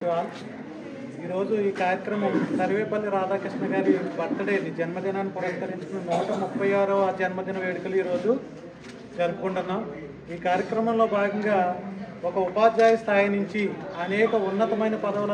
All. ఈరోజు ఈ కార్యక్రమం సర్వేపల్లి రాధాకృష్ణ గారి బర్త్డేని జన్మదినాన్ని పురస్కరించుకున్న నూట ముప్పై ఆరవ జన్మదిన వేడుకలు ఈరోజు జరుపుకుంటున్నాం ఈ కార్యక్రమంలో భాగంగా ఒక ఉపాధ్యాయ స్థాయి నుంచి అనేక ఉన్నతమైన పదవుల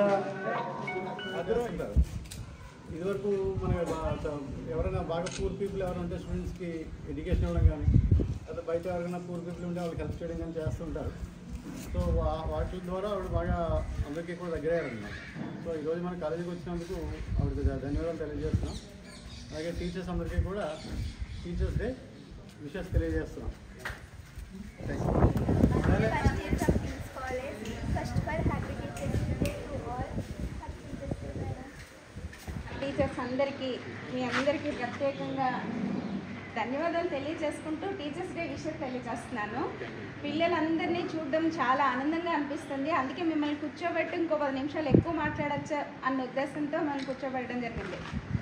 అదృష్టం ఇదివరకు మన బా- ఎవరైనా బాగా పూర్ పీపుల్ ఎవరైనా ఉంటే స్టూడెంట్స్కి ఎడ్యుకేషన్ ఇవ్వడం కానీ లేదా బయట ఎవరైనా పూర్ పీపుల్ ఉంటే వాళ్ళకి హెల్ప్ చేయడం కానీ చేస్తుంటారు సో వా- వాటి ద్వారా ఆవిడ బాగా అందరికీ కూడా దగ్గరయ్యారనమాట సో ఈరోజు మన కాలేజీకి వచ్చినందుకు ఆవిడకి ధ- ధన్యవాదాలు తెలియజేస్తున్నాం అలాగే టీచర్స్ అందరికీ కూడా టీచర్స్ డే విషెస్ తెలియజేస్తున్నాం thank you First year from King's College. First of all, happy Teachers Day to all. Happy Teachers Day, madam. Teachers అందరికీ మీ అందరికీ ప్రత్యేకంగా ధన్యవాదాలు తెలియజేసుకుంటూ టీచర్స్ డే విషయం తెలియజేస్తున్నాను పిల్లలందరినీ చూడడం చాలా ఆనందంగా అనిపిస్తుంది అందుకే మిమ్మల్ని కూర్చోబెట్టి ఇంకో పది నిమిషాలు ఎక్కువ మాట్లాడచ్చు అన్న ఉద్దేశంతో మనం కూర్చోబెట్టడం జరిగింది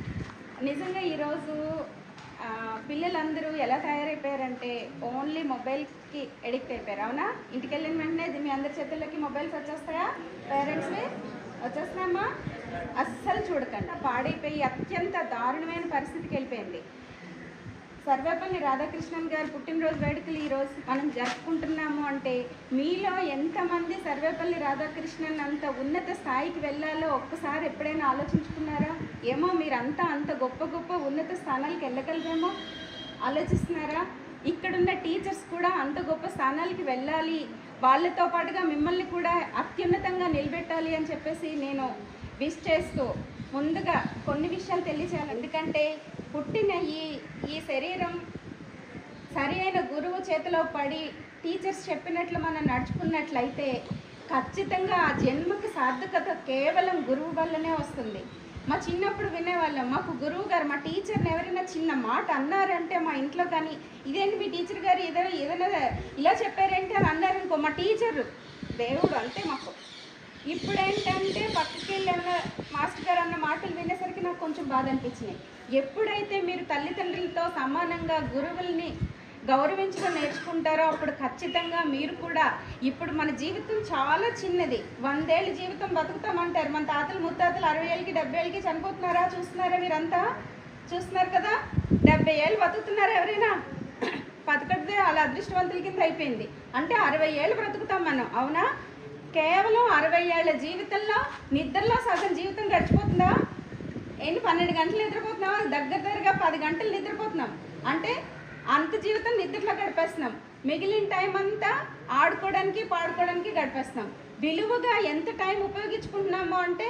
నిజంగా ఈరోజు ఆ, పిల్లలందరూ ఎలా తయారైపోయారంటే ఓన్లీ మొబైల్కి ఎడిక్ట్ అయిపోయారు అవునా ఇంటికి వెళ్ళిన వెంటనే ఇది మీ అందరి చేతుల్లోకి మొబైల్స్ వచ్చేస్తాయా పేరెంట్స్వి వచ్చేస్తున్నాయమ్మా అస్సలు చూడకండి పాడైపోయి అత్యంత దారుణమైన పరిస్థితికి వెళ్ళిపోయింది సర్వేపల్లి రాధాకృష్ణన్ గారి పుట్టినరోజు వేడుకలు ఈరోజు మనం జరుపుకుంటున్నాము అంటే మీలో ఎంతమంది సర్వేపల్లి రాధాకృష్ణన్ అంత ఉన్నత స్థాయికి వెళ్ళాలో ఒక్కసారి ఎప్పుడైనా ఆలోచించుకున్నారా ఏమో మీరంతా అంత గొప్ప గొప్ప ఉన్నత స్థానాలకు వెళ్ళగలరేమో ఆలోచిస్తున్నారా ఇక్కడున్న టీచర్స్ కూడా అంత గొప్ప స్థానాలకి వెళ్ళాలి వాళ్ళతో పాటుగా మిమ్మల్ని కూడా అత్యున్నతంగా నిలబెట్టాలి అని చెప్పేసి నేను విష్ చేస్తూ ముందుగా కొన్ని విషయాలు తెలియజేయాలి ఎందుకంటే పుట్టిన ఈ ఈ శరీరం సరి అయిన గురువు చేతిలో పడి టీచర్స్ చెప్పినట్లు మనం నడుచుకున్నట్లయితే ఖచ్చితంగా ఆ జన్మకి సార్థకత కేవలం గురువు వల్లనే వస్తుంది మా చిన్నప్పుడు వినేవాళ్ళం మాకు గురువు గారు మా టీచర్ని ఎవరైనా చిన్న మాట అన్నారంటే మా ఇంట్లో కానీ ఇదేంటి మీ టీచర్ గారు ఏదైనా ఏదైనా ఇలా చెప్పారంటే అని అన్నారనుకో మా టీచర్ దేవుడు అంతే మాకు ఇప్పుడు ఏంటంటే పక్కకి వెళ్ళిన మాస్టర్ గారు అన్న మాటలు వినేసరికి నాకు కొంచెం బాధ అనిపించినాయి ఎప్పుడైతే మీరు తల్లిదండ్రులతో సమానంగా గురువుల్ని గౌరవించడం నేర్చుకుంటారో అప్పుడు ఖచ్చితంగా మీరు కూడా ఇప్పుడు మన జీవితం చాలా చిన్నది వందేళ్ళ జీవితం బతుకుతామంటారు మన తాతలు ముత్తాతలు అరవై ఏళ్ళకి డెబ్బై ఏళ్ళకి చనిపోతున్నారా చూస్తున్నారా మీరంతా చూస్తున్నారు కదా డెబ్బై ఏళ్ళు బతుకుతున్నారా ఎవరైనా బతకడితే వాళ్ళ అదృష్టవంతుల కింద అయిపోయింది అంటే అరవై ఏళ్ళు బ్రతుకుతాం మనం అవునా కేవలం అరవై ఏళ్ళ జీవితంలో నిద్రలో సగం జీవితం గడిచిపోతుందా ఏంటి పన్నెండు గంటలు నిద్రపోతున్నావా దగ్గర దగ్గరగా పది గంటలు నిద్రపోతున్నాం అంటే అంత జీవితం నిద్రలో గడిపేస్తున్నాం మిగిలిన టైం అంతా ఆడుకోవడానికి పాడుకోవడానికి గడిపేస్తున్నాం విలువగా ఎంత టైం ఉపయోగించుకుంటున్నామో అంటే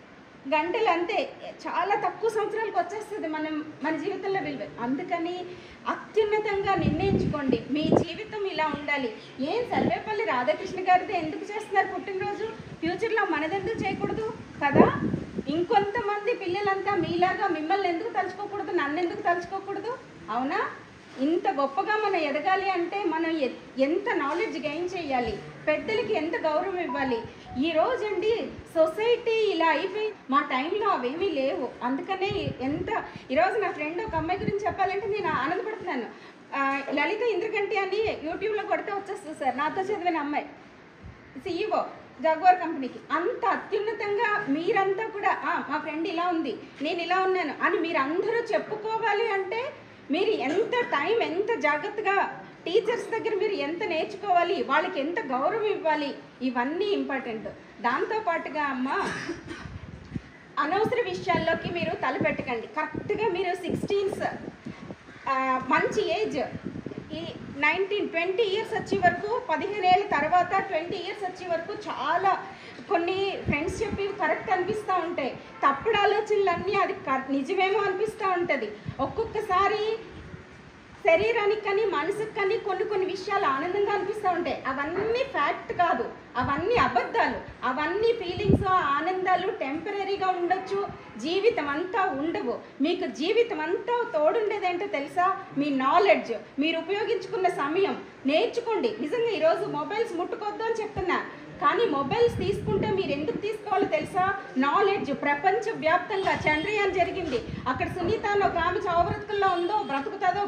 గంటలు అంతే చాలా తక్కువ సంవత్సరాలకు వచ్చేస్తుంది మనం మన జీవితంలో విలువ అందుకని అత్యున్నతంగా నిర్ణయించుకోండి మీ జీవితం ఇలా ఉండాలి ఏం సర్వేపల్లి రాధాకృష్ణ గారితో ఎందుకు చేస్తున్నారు పుట్టినరోజు ఫ్యూచర్లో మనదెందుకు చేయకూడదు కదా ఇంకొంతమంది పిల్లలంతా మీలాగా మిమ్మల్ని ఎందుకు తలుచుకోకూడదు నన్ను ఎందుకు తలుచుకోకూడదు అవునా ఇంత గొప్పగా మనం ఎదగాలి అంటే మనం ఎ- ఎంత నాలెడ్జ్ గెయిన్ చేయాలి పెద్దలకి ఎంత గౌరవం ఇవ్వాలి ఈ రోజండి సొసైటీ ఇలా అయిపోయి మా టైంలో అవేమీ లేవు అందుకనే ఎంత ఈరోజు నా ఫ్రెండ్ ఒక అమ్మాయి గురించి చెప్పాలంటే నేను ఆనందపడుతున్నాను ఆ, లలిత ఇంద్రగంటి అని యూట్యూబ్లో కొడితే వచ్చేస్తుంది సార్ నాతో చదివిన అమ్మాయి సిఇఓ జగ్వార్ కంపెనీకి అంత అత్యున్నతంగా మీరంతా కూడా "ఆ, మా ఫ్రెండ్ ఇలా ఉంది నేను ఇలా ఉన్నాను అని మీరు అందరూ చెప్పుకోవాలి అంటే మీరు ఎంత టైం ఎంత జాగ్రత్తగా టీచర్స్ దగ్గర మీరు ఎంత నేర్చుకోవాలి వాళ్ళకి ఎంత గౌరవం ఇవ్వాలి ఇవన్నీ ఇంపార్టెంట్ దాంతో పాటుగా అమ్మ అనవసర విషయాల్లోకి మీరు తలపెట్టకండి కరెక్ట్గా మీరు సిక్స్టీన్స్ మంచి ఏజ్ ఈ నైన్టీన్ ట్వంటీ ఇయర్స్ వచ్చే వరకు పదిహేను ఏళ్ళ తర్వాత ట్వంటీ ఇయర్స్ వచ్చే వరకు చాలా కొన్ని ఫ్రెండ్స్ చెప్పి కరెక్ట్ అనిపిస్తూ ఉంటాయి తప్పుడు ఆలోచనలన్నీ అది క- నిజమేమో అనిపిస్తూ ఉంటుంది ఒక్కొక్కసారి శరీరానికి కానీ మనసుకు కానీ కొన్ని కొన్ని విషయాలు ఆనందంగా అనిపిస్తూ ఉంటాయి అవన్నీ ఫ్యాక్ట్ కాదు అవన్నీ అబద్ధాలు అవన్నీ ఫీలింగ్స్ ఆనందాలు టెంపరీగా ఉండొచ్చు జీవితం అంతా ఉండవు మీకు జీవితం అంతా తోడుండేది ఏంటో తెలుసా మీ నాలెడ్జ్ మీరు ఉపయోగించుకున్న సమయం నేర్చుకోండి నిజంగా ఈరోజు మొబైల్స్ ముట్టుకోవద్దు అని చెప్తున్నా కానీ మొబైల్స్ తీసుకుంటే మీరు ఎందుకు తీసుకోవాలో తెలుసా నాలెడ్జ్ ప్రపంచ వ్యాప్తంగా చంద్రయాన్ జరిగింది అక్కడ సునీత అని ఒక ఆమె చావు బ్రతుకుల్లో ఉందో బ్రతుకుతుందో భూమి మీదకి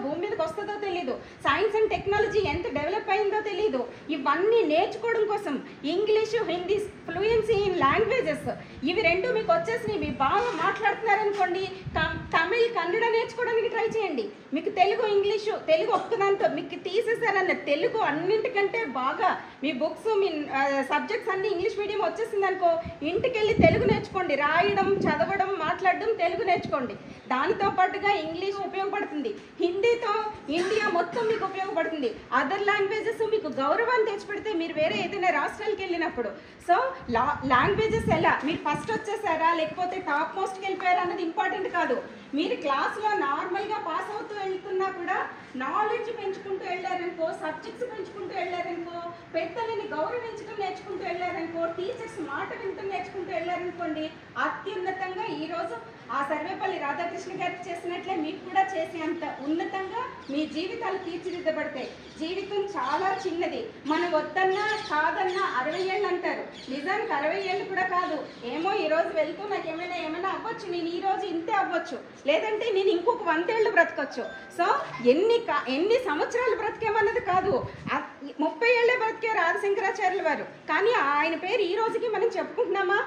వస్తుందో తెలియదు సైన్స్ అండ్ టెక్నాలజీ ఎంత డెవలప్ అయిందో తెలియదు ఇవన్నీ నేర్చుకోవడం కోసం English Hindi fluency in languages ఇవి రెండు మీకు వచ్చేసినవి మీరు బాగా మాట్లాడుతున్నారనుకోండి త- తమిళ్ కన్నడ నేర్చుకోవడానికి ట్రై చేయండి మీకు తెలుగు ఇంగ్లీషు తెలుగు ఒక్కదాంతో మీకు తీసేసారన్న తెలుగు అన్నింటికంటే బాగా మీ బుక్స్ మీ సబ్జెక్ట్స్ అన్ని ఇంగ్లీష్ మీడియం వచ్చేసింది అనుకో ఇంటికి వెళ్ళి తెలుగు నేర్చుకోండి రాయడం చదవడం మాట్లాడడం తెలుగు నేర్చుకోండి దానితో పాటుగా ఇంగ్లీష్ ఉపయోగపడుతుంది హిందీతో ఇండియా మొత్తం మీకు ఉపయోగపడుతుంది అదర్ లాంగ్వేజెస్ మీకు గౌరవాన్ని తెచ్చిపెడితే మీరు వేరే ఏదైనా రాష్ట్రాలకు వెళ్ళినప్పుడు సో లా లాంగ్వేజెస్ ఎలా మీరు ఫస్ట్ వచ్చేసారా లేకపోతే టాప్ మోస్ట్కి వెళ్ళిపోయారా అన్నది ఇంపార్టెంట్ కాదు మీరు క్లాస్లో నార్మల్గా పాస్ అవుతూ వెళ్తున్నా కూడా నాలెడ్జ్ పెంచుకుంటూ వెళ్ళారనుకో సబ్జెక్ట్స్ పెంచుకుంటూ వెళ్ళారనుకో పెద్దలని గౌరవించడం నేర్చుకుంటూ వెళ్ళారనుకో టీచర్స్ మాట వింటూ నేర్చుకుంటూ వెళ్ళారనుకోండి అత్యున్నతంగా ఈరోజు ఆ సర్వేపల్లి రాధాకృష్ణ గారికి చేసినట్లే మీకు కూడా చేసే అంత ఉన్నతంగా మీ జీవితాలు తీర్చిదిద్దబడతాయి జీవితం చాలా చిన్నది మనం వద్దన్నా కాదన్నా అరవై ఏళ్ళు అంటారు నిజానికి అరవై ఏళ్ళు కూడా కాదు ఏమో ఈ రోజు వెళ్తూ నాకు ఏమైనా ఏమైనా అవ్వచ్చు నేను ఈ రోజు ఇంతే అవ్వచ్చు లేదంటే నేను ఇంకొక వందేళ్ళు బ్రతకొచ్చు సో ఎన్ని కా- ఎన్ని సంవత్సరాలు బ్రతికేమన్నది కాదు ఆ- ముప్పై ఏళ్ళే బ్రతికారు ఆదిశంకరాచార్యుల వారు కానీ ఆయన పేరు ఈ రోజుకి మనం చెప్పుకుంటున్నామా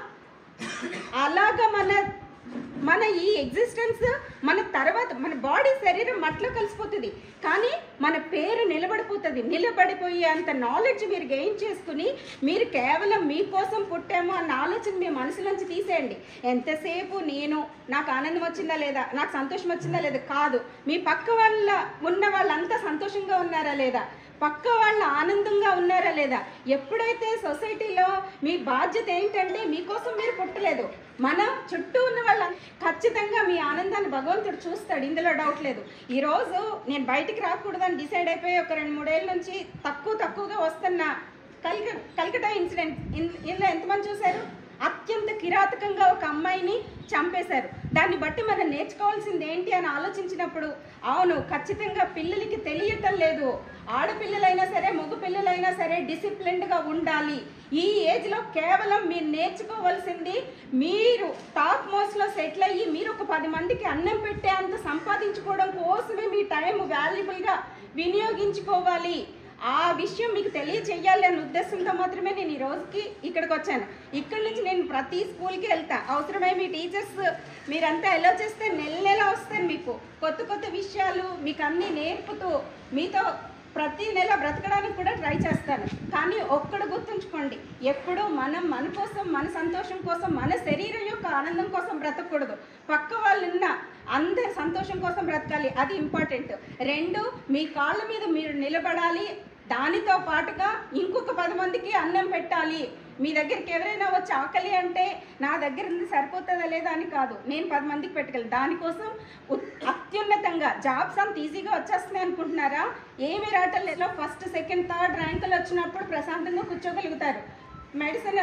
అలాగా మన మన ఈ ఎగ్జిస్టెన్స్ మన తర్వాత మన బాడీ శరీరం మట్లో కలిసిపోతుంది కానీ మన పేరు నిలబడిపోతుంది నిలబడిపోయే అంత నాలెడ్జ్ మీరు గెయిన్ చేసుకుని మీరు కేవలం మీకోసం పుట్టాము అన్న ఆలోచన మీ మనసులోంచి తీసేయండి ఎంతసేపు నేను నాకు ఆనందం వచ్చిందా లేదా నాకు సంతోషం వచ్చిందా లేదా కాదు మీ పక్క వాళ్ళ ఉన్న వాళ్ళంతా సంతోషంగా ఉన్నారా లేదా పక్క వాళ్ళు ఆనందంగా ఉన్నారా లేదా ఎప్పుడైతే సొసైటీలో మీ బాధ్యత ఏంటంటే మీకోసం మీరు పుట్టలేదు మన చుట్టూ ఉన్న వాళ్ళ ఖచ్చితంగా మీ ఆనందాన్ని భగవంతుడు చూస్తాడు ఇందులో డౌట్ లేదు ఈరోజు నేను బయటికి రాకూడదని డిసైడ్ అయిపోయి ఒక రెండు మూడేళ్ళ నుంచి తక్కువ తక్కువగా వస్తున్న కల్క కల్కటా ఇన్సిడెంట్ ఇన్- ఇందులో ఎంతమంది చూశారు అత్యంత కిరాతకంగా ఒక అమ్మాయిని చంపేశారు దాన్ని బట్టి మనం నేర్చుకోవాల్సింది ఏంటి అని ఆలోచించినప్పుడు అవును ఖచ్చితంగా పిల్లలకి తెలియటం లేదు ఆడపిల్లలైనా సరే మగ పిల్లలైనా సరే డిసిప్లిన్డ్గా ఉండాలి ఈ ఏజ్లో కేవలం మీరు నేర్చుకోవాల్సింది మీరు టాప్ మోస్ట్లో సెటిల్ అయ్యి మీరు ఒక పది మందికి అన్నం పెట్టే అంత సంపాదించుకోవడం కోసమే మీ టైం వాల్యుబుల్గా వినియోగించుకోవాలి ఆ విషయం మీకు తెలియచేయాలి అనే ఉద్దేశంతో మాత్రమే నేను ఈ రోజుకి ఇక్కడికి వచ్చాను ఇక్కడి నుంచి నేను ప్రతి స్కూల్కి వెళ్తా అవసరమై మీ టీచర్స్ మీరంతా ఎలా చేస్తే నెల నెల వస్తాను మీకు కొత్త కొత్త విషయాలు మీకు అన్నీ నేర్పుతూ మీతో ప్రతి నెల బ్రతకడానికి కూడా ట్రై చేస్తాను కానీ ఒక్కడు గుర్తుంచుకోండి ఎప్పుడూ మనం మన కోసం మన సంతోషం కోసం మన శరీరం యొక్క ఆనందం కోసం బ్రతకూడదు పక్క వాళ్ళున్న అందరి సంతోషం కోసం బ్రతకాలి అది ఇంపార్టెంట్ రెండు మీ కాళ్ళ మీద మీరు నిలబడాలి దానితో పాటుగా ఇంకొక పది మందికి అన్నం పెట్టాలి మీ దగ్గరికి ఎవరైనా వచ్చి ఆకలి అంటే నా దగ్గర ఉంది సరిపోతుందా లేదా అని కాదు నేను పది మందికి పెట్టగలను దానికోసం ఉత్- అత్యున్నతంగా జాబ్స్ అంత ఈజీగా వచ్చేస్తున్నాయి అనుకుంటున్నారా ఏమి రావటం లేదు ఫస్ట్ సెకండ్ థర్డ్ ర్యాంకులు వచ్చినప్పుడు ప్రశాంతంగా కూర్చోగలుగుతారు మెడిసిన్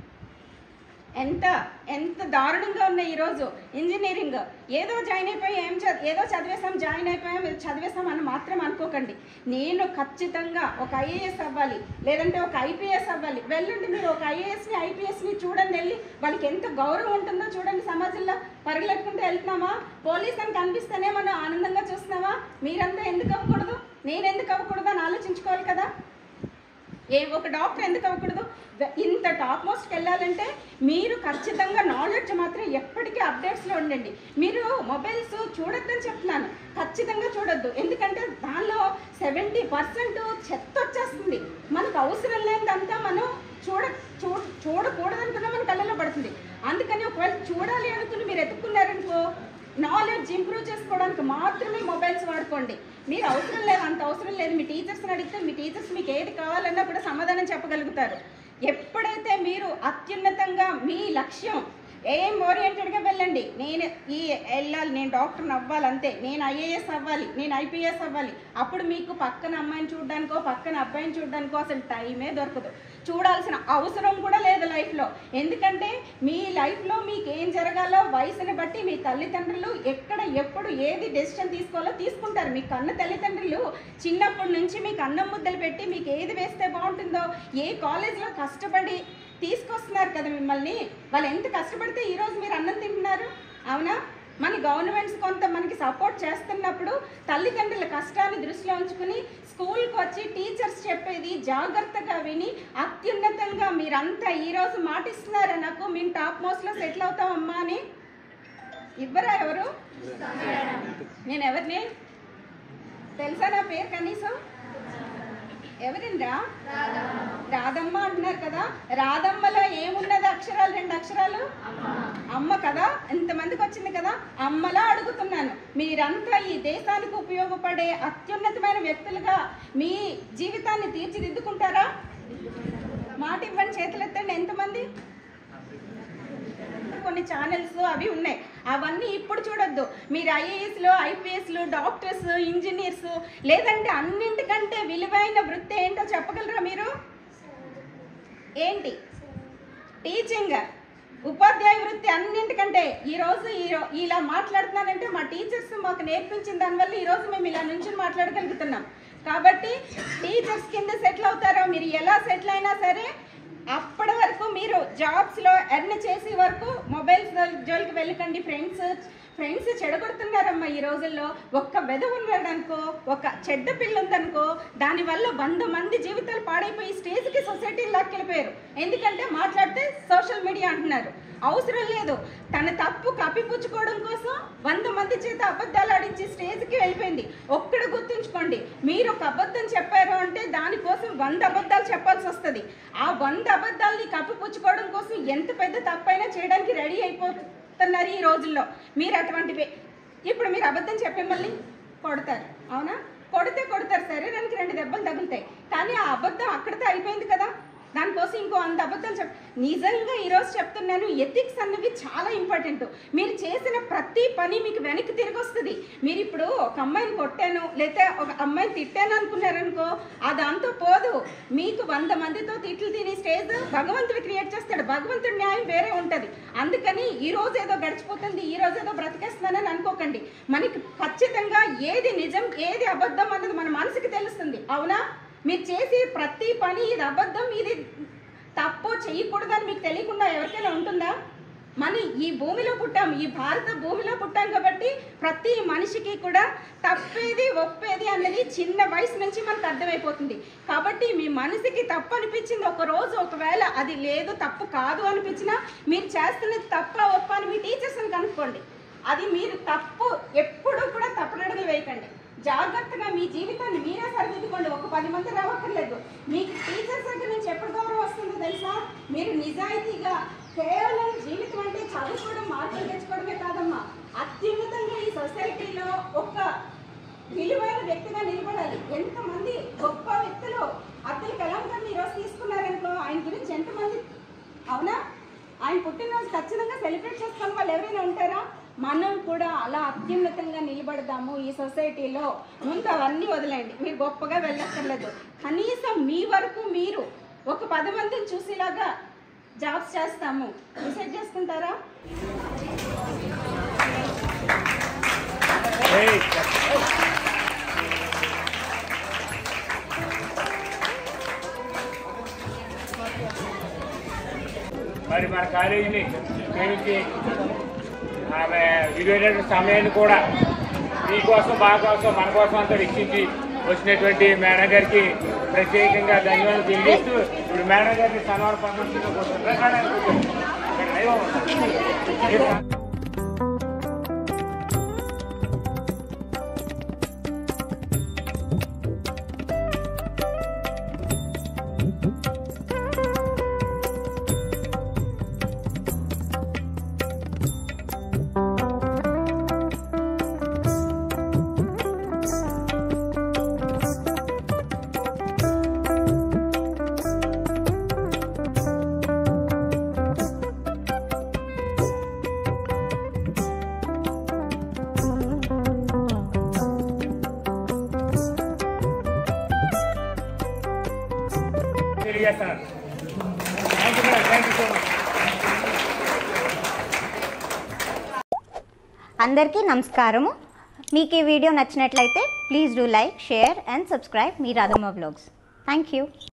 ఎంత ఎంత దారుణంగా ఉన్నాయి ఈరోజు ఇంజనీరింగ్ ఏదో జాయిన్ అయిపోయి ఏం చదివి ఏదో చదివేసాం జాయిన్ అయిపోయాం ఇది చదివేసాం అని మాత్రం అనుకోకండి నేను ఖచ్చితంగా ఒక ఐఏఎస్ అవ్వాలి లేదంటే ఒక ఐపీఎస్ అవ్వాలి వెళ్ళండి మీరు ఒక ఐఏఎస్ని ఐపీఎస్ని చూడండి వెళ్ళి వాళ్ళకి ఎంత గౌరవం ఉంటుందో చూడండి సమాజంలో పరుగులెట్టుకుంటూ వెళ్తున్నామా పోలీస్ అని కనిపిస్తేనే మనం ఆనందంగా చూస్తున్నామా మీరంతా ఎందుకు అవ్వకూడదు నేను ఎందుకు అవ్వకూడదు అని ఆలోచించుకోవాలి కదా ఏ ఒక డాక్టర్ ఎందుకు అవ్వకూడదు వె- ఇంత టాప్ మోస్ట్కి వెళ్ళాలంటే మీరు ఖచ్చితంగా నాలెడ్జ్ మాత్రం ఎప్పటికీ అప్డేట్స్లో ఉండండి మీరు మొబైల్స్ చూడొద్దని చెప్తున్నాను ఖచ్చితంగా చూడొద్దు ఎందుకంటే దానిలో సెవెంటీ పర్సెంట్ చెత్త వచ్చేస్తుంది మనకు అవసరం లేనిదంతా మనం చూడ చూ చూడకూడదనుకున్నా మన కళ్ళలో పడుతుంది అందుకని ఒకవేళ చూడాలి అనుకుని మీరు ఎత్తుకున్నారనుకో నాలెడ్జ్ ఇంప్రూవ్ చేసుకోవడానికి మాత్రమే మొబైల్స్ వాడుకోండి మీరు అవసరం లేదు అంత అవసరం లేదు మీ టీచర్స్ని అడిగితే మీ టీచర్స్ మీకు ఏది కావాలన్నా కూడా సమాధానం చెప్పగలుగుతారు ఎప్పుడైతే మీరు అత్యున్నతంగా మీ లక్ష్యం ఏం ఓరియంటెడ్గా వెళ్ళండి నేను ఈ వెళ్ళాలి నేను డాక్టర్ని అవ్వాలి అంతే నేను ఐఏఎస్ అవ్వాలి నేను ఐపీఎస్ అవ్వాలి అప్పుడు మీకు పక్కన అమ్మాయిని చూడడానికో పక్కన అబ్బాయిని చూడడానికో అసలు టైమే దొరకదు చూడాల్సిన అవసరం కూడా లేదు లైఫ్లో ఎందుకంటే మీ లైఫ్లో మీకు ఏం జరగాలో వయసుని బట్టి మీ తల్లిదండ్రులు ఎక్కడ ఎప్పుడు ఏది డెసిషన్ తీసుకోవాలో తీసుకుంటారు మీ కన్న తల్లిదండ్రులు చిన్నప్పటి నుంచి మీకు అన్నం ముద్దలు పెట్టి మీకు ఏది వేస్తే బాగుంటుందో ఏ కాలేజ్లో కష్టపడి తీసుకొస్తున్నారు కదా మిమ్మల్ని వాళ్ళు ఎంత కష్టపడితే ఈరోజు మీరు అన్నం తింటున్నారు అవునా మన గవర్నమెంట్స్ కొంత మనకి సపోర్ట్ చేస్తున్నప్పుడు తల్లిదండ్రుల కష్టాన్ని దృష్టిలో ఉంచుకుని స్కూల్కి వచ్చి టీచర్స్ చెప్పేది జాగ్రత్తగా విని అత్యున్నతంగా మీరంతా ఈరోజు మాటిస్తున్నారా నాకు మేము టాప్ మోస్ట్లో సెటిల్ అవుతామమ్మా అని ఇవ్వరా ఎవరు నేను ఎవరిని తెలుసా నా పేరు కనీసం ఎవరిందా రాధమ్మ అంటున్నారు కదా రాధమ్మలో ఏమున్నది అక్షరాలు రెండు అక్షరాలు అమ్మ కదా ఇంతమందికి వచ్చింది కదా అమ్మలా అడుగుతున్నాను మీరంతా ఈ దేశానికి ఉపయోగపడే అత్యున్నతమైన వ్యక్తులుగా మీ జీవితాన్ని తీర్చిదిద్దుకుంటారా మాట ఇవ్వండి చేతులు ఎత్తండి ఎంతమంది కొన్ని ఛానల్స్ అవి ఉన్నాయి అవన్నీ ఇప్పుడు చూడొద్దు మీరు ఐఏఎస్లు ఐపీఎస్లు డాక్టర్స్ ఇంజనీర్స్ లేదంటే అన్నింటికంటే విలువైన వృత్తి ఏంటో చెప్పగలరా మీరు ఏంటి టీచింగ్ ఉపాధ్యాయ వృత్తి అన్నింటికంటే ఈరోజు ఈ రో- ఇలా మాట్లాడుతున్నానంటే మా టీచర్స్ మాకు నేర్పించిన దానివల్ల ఈరోజు మేము ఇలా నుంచి మాట్లాడగలుగుతున్నాం కాబట్టి టీచర్స్ కింద సెటిల్ అవుతారో మీరు ఎలా సెటిల్ అయినా సరే అప్పటి వరకు మీరు జాబ్స్లో ఎర్న్ చేసే వరకు మొబైల్స్ జోలికి వెళ్ళకండి ఫ్రెండ్స్ ఫ్రెండ్స్ చెడగొడుతున్నారమ్మా ఈ రోజుల్లో ఒక్క వెద ఉన్నాడనుకో ఒక చెడ్డ పిల్ల ఉందనుకో దానివల్ల వంద మంది జీవితాలు పాడైపోయి స్టేజ్కి సొసైటీ లాక్కెళ్ళిపోయారు ఎందుకంటే మాట్లాడితే సోషల్ మీడియా అంటున్నారు అవసరం లేదు తన తప్పు కప్పిపుచ్చుకోవడం కోసం వంద మంది చేత అబద్ధాలు ఆడించి స్టేజ్కి వెళ్ళిపోయింది ఒక్కడ గుర్తుంచుకోండి మీరు ఒక అబద్ధం చెప్పారు అంటే దానికోసం వంద అబద్ధాలు చెప్పాల్సి వస్తుంది ఆ వంద అబద్ధాలని కప్పిపుచ్చుకోవడం కోసం ఎంత పెద్ద తప్పైనా చేయడానికి రెడీ అయిపోతున్నారు ఈ రోజుల్లో మీరు అటువంటివి ఇప్పుడు మీరు అబద్ధం చెప్పే మళ్ళీ కొడతారు అవునా కొడితే కొడతారు శరీరానికి రెండు దెబ్బలు తగులుతాయి కానీ ఆ అబద్ధం అక్కడితో అయిపోయింది కదా దానికోసం ఇంకో అంత అబద్ధాలు చెప్ నిజంగా ఈరోజు చెప్తున్నాను ఎథిక్స్ అన్నవి చాలా ఇంపార్టెంట్ మీరు చేసిన ప్రతి పని మీకు వెనక్కి తిరిగి వస్తుంది మీరు ఇప్పుడు ఒక అమ్మాయిని కొట్టాను లేకపోతే ఒక అమ్మాయిని తిట్టాను అనుకున్నారనుకో అది అంతా పోదు మీకు వంద మందితో తిట్లు తిని స్టేజ్ భగవంతుడు క్రియేట్ చేస్తాడు భగవంతుడి న్యాయం వేరే ఉంటుంది అందుకని ఈ రోజు ఏదో గడిచిపోతుంది ఈ రోజు ఏదో బ్రతికేస్తున్నానని అనుకోకండి మనకి ఖచ్చితంగా ఏది నిజం ఏది అబద్ధం అన్నది మన మనసుకి తెలుస్తుంది అవునా మీరు చేసే ప్రతి పని ఇది అబద్ధం ఇది తప్పు చేయకూడదని మీకు తెలియకుండా ఎవరికైనా ఉంటుందా మన ఈ భూమిలో పుట్టాం ఈ భారత భూమిలో పుట్టాం కాబట్టి ప్రతి మనిషికి కూడా తప్పేది ఒప్పేది అన్నది చిన్న వయసు నుంచి మనకు అర్థమైపోతుంది కాబట్టి మీ మనసుకి తప్పు అనిపించింది ఒక రోజు ఒకవేళ అది లేదు తప్పు కాదు అనిపించినా మీరు చేస్తున్నది తప్ప ఒప్ప అని మీ టీచర్స్ని కనుక్కోండి అది మీరు తప్పు ఎప్పుడూ కూడా తప్పుడడుగులు వేయకండి జాగ్రత్తగా మీ జీవితాన్ని మీరే సరిదిద్దుకోండి ఒక పది మంది రావక్కర్లేదు మీకు టీచర్స్ దగ్గర నుంచి ఎప్పుడు గౌరవం వస్తుందో తెలుసా మీరు నిజాయితీగా కేవలం జీవితం అంటే చదువుకోవడం మార్కులు తెచ్చుకోవడమే కాదమ్మా అత్యున్నతంగా ఈ సొసైటీలో ఒక విలువైన వ్యక్తిగా నిలబడాలి ఎంతమంది గొప్ప వ్యక్తులు అబ్దుల్ కలాం గారిని ఈరోజు తీసుకున్నారనుకో ఆయన గురించి ఎంతమంది అవునా ఆయన పుట్టినరోజు ఖచ్చితంగా సెలబ్రేట్ చేసుకున్న వాళ్ళు ఎవరైనా ఉంటారా మనం కూడా అలా అత్యున్నతంగా నిలబడదాము ఈ సొసైటీలో ముందు అవన్నీ వదిలేయండి మీరు గొప్పగా వెళ్ళక్కర్లేదు కనీసం మీ వరకు మీరు ఒక పది మందిని చూసేలాగా జాబ్స్ చేస్తాము డిసైడ్ చేసుకుంటారా మరి మన కాలేజీని ఉపయోగించి ఆమె విలువైన సమయాన్ని కూడా మీకోసం మా కోసం మన కోసం అంతా వెచ్చించి వచ్చినటువంటి మేడం గారికి ప్రత్యేకంగా ధన్యవాదాలు తెలియజేస్తూ ఇప్పుడు మేడం గారిని సన్మాన పరమర్శంగా కోరుతున్నాను తెలియజేస్తాను thank you madam thank you so much అందరికీ నమస్కారము మీకు ఈ వీడియో నచ్చినట్లయితే please do like share and subscribe మీ రాధమ్మ బ్లాగ్స్ థ్యాంక్ యూ